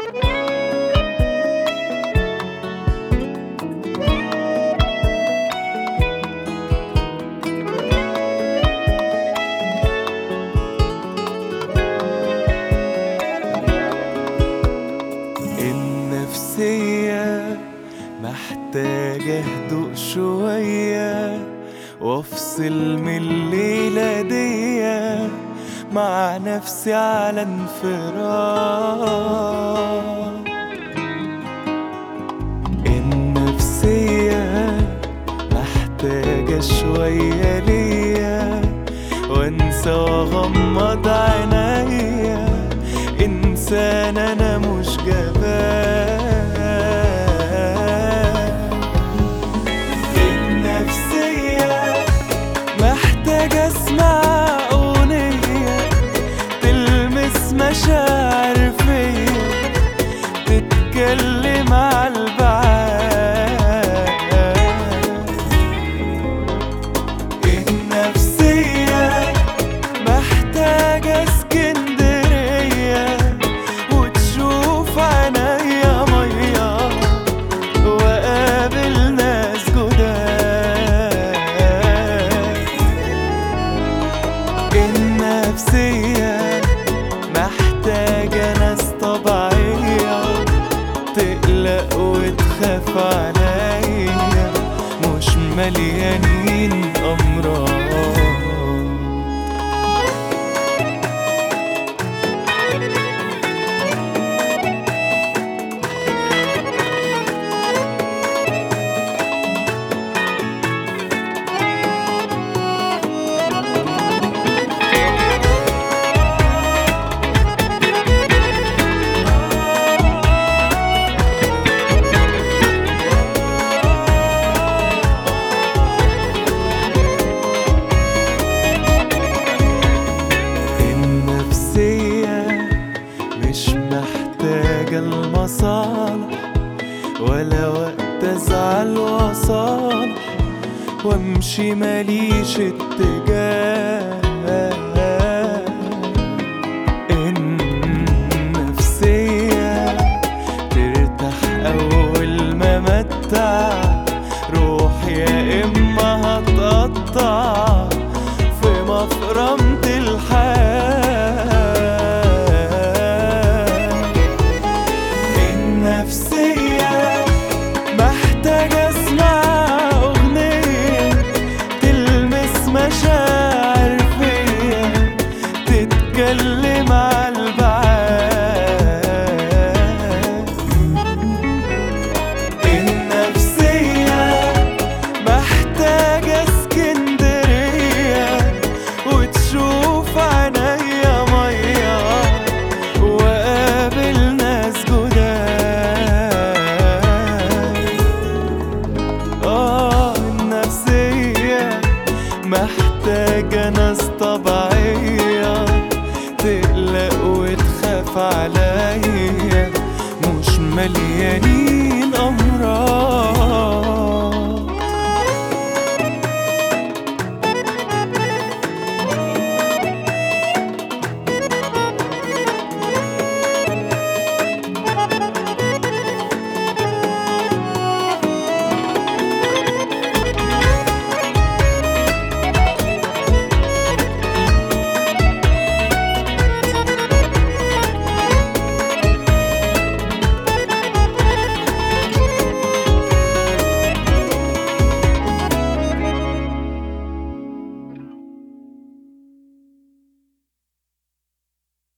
النفسية محتاجة هدوء شوية وافصل من الليلة دي مع نفسي على انفراد النفسية محتاجة شوية ليا وانسى واغمض عينيا انسان انا مش جبان النفسية محتاجة اسمع اغنية تلمس مشاعر فيا تتكلم على البعاد النفسية محتاجة اسكندرية وتشوف عينيا مية وقابل ناس جداد النفسية محتاجة ناس طبيعية تقلق وتخاف عليا مش مليانين أمراض النفسية مش محتاجة المصالح ولا وقت ازعل واصالح وامشي ماليش اتجاه النفسية ترتاح أول ما متع روح يا إما هتقطع في مفرمة الحياة النفسية محتاجة اسمع أغنية تلمس مشاعر فيا تتكلم على البعاد النفسية محتاجة اسكندرية وتشوف عينيا مية وقابل ناس جداد اه النفسية محتاجة ناس طبيعية تقلق وتخاف عليا مش مليانين